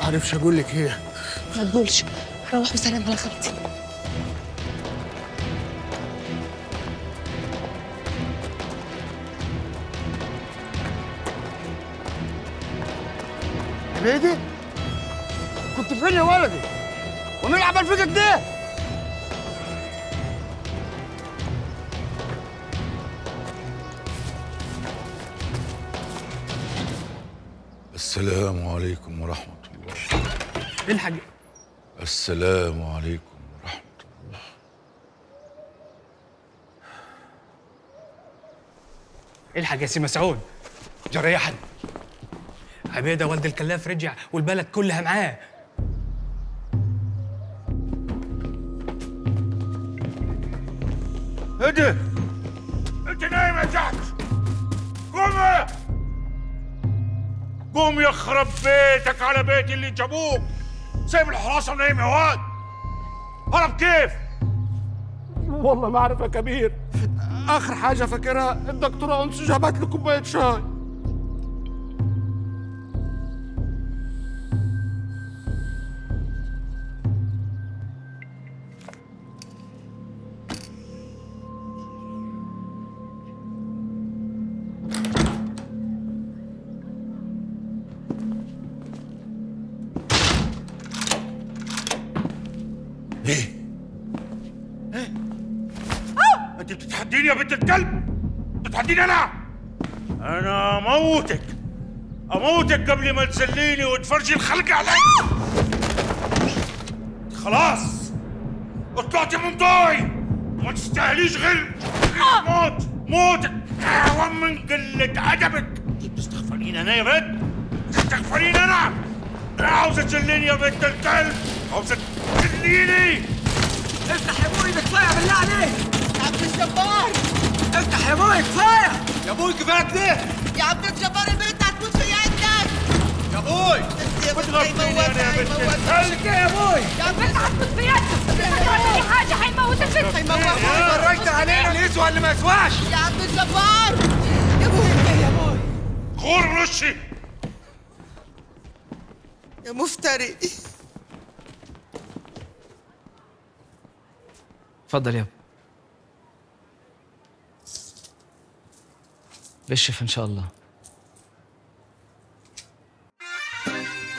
عارفش اقول لك ايه ما تقولش روح وسلام على خالتي عبيدي كنت فين يا ولدي ومين اللي عمل فيك كده السلام عليكم ورحمة الله الحق السلام عليكم ورحمة الله الحق يا سي مسعود جرى يا حد عبيده ولد الكلاف رجع والبلد كلها معاه هدي انت نايم يا تحت قوم قوم يخرب بيتك على بيتي اللي جابوك سايب الحراسة نايم يا واد هرب كيف والله ما اعرف يا كبير اخر حاجه فاكرها الدكتوره انس جابت لي كوبايه شاي ايه ايه انت بتتحديني يا بنت الكلب بتتحديني انا انا اموتك اموتك قبل ما تذليني وتفرجي الخلق علي خلاص طلعتي من ضوي ما تستاهليش غير موت موتك اهون من قلة ادبك انت بتستغفرين انا يا بنت بتستغفرين انا انا عاوزة تذليني يا بنت الكلب عاوزة تذليني افتح يا ابوي كفايه بالله عليك يا عبد الجبار افتح يا ابوي كفايه يا ابوي كفايه ليه يا عبد الجبار البنت هتموت في عندك يا ابوي يا بنت هيموتها هيموتها لك ايه يا ابوي يا بنت هتموت في يدك اي حاجه هيموت البنت هيموتها فرجت علينا اللي يسوى اللي ما يسواش يا عبد الجبار يا ابوي يا ابوي غور وشي يا مفتري اتفضل يابا بالشفا ان شاء الله